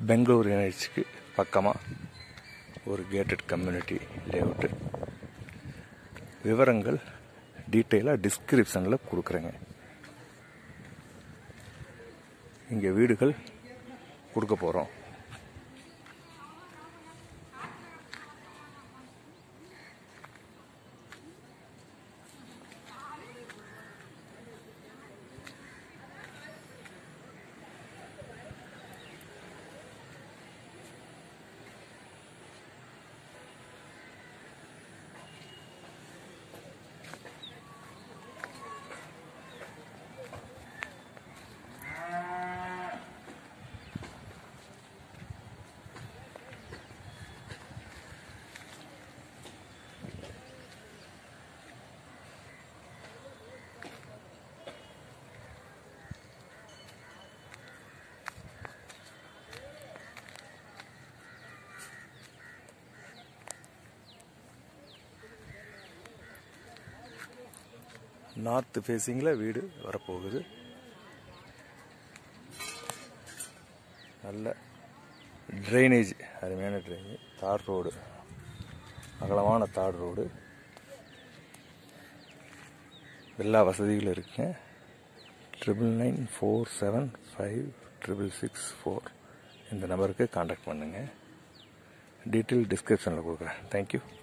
பெங்களூர் யூனிவர்சிட்டிக்கு பக்கமாக ஒரு கேட்டட் கம்யூனிட்டி லேஅவுட்டு விவரங்கள் டீட்டெயிலாக டிஸ்கிரிப்ஷனில் கொடுக்குறேங்க இங்கே வீடுகள் கொடுக்க போகிறோம் நார்த் ஃபேஸிங்கில் வீடு வரப்போகுது நல்ல ட்ரைனேஜ் அருமையான ட்ரைனேஜ் தார் ரோடு அகலமான தார் ரோடு எல்லா வசதிகளும் இருக்குங்க triple nine four seven five triple six four இந்த நம்பருக்கு காண்டாக்ட் பண்ணுங்கள் டீட்டெயில் டிஸ்கிரிப்ஷனில் கொடுக்குறேன் தேங்க்யூ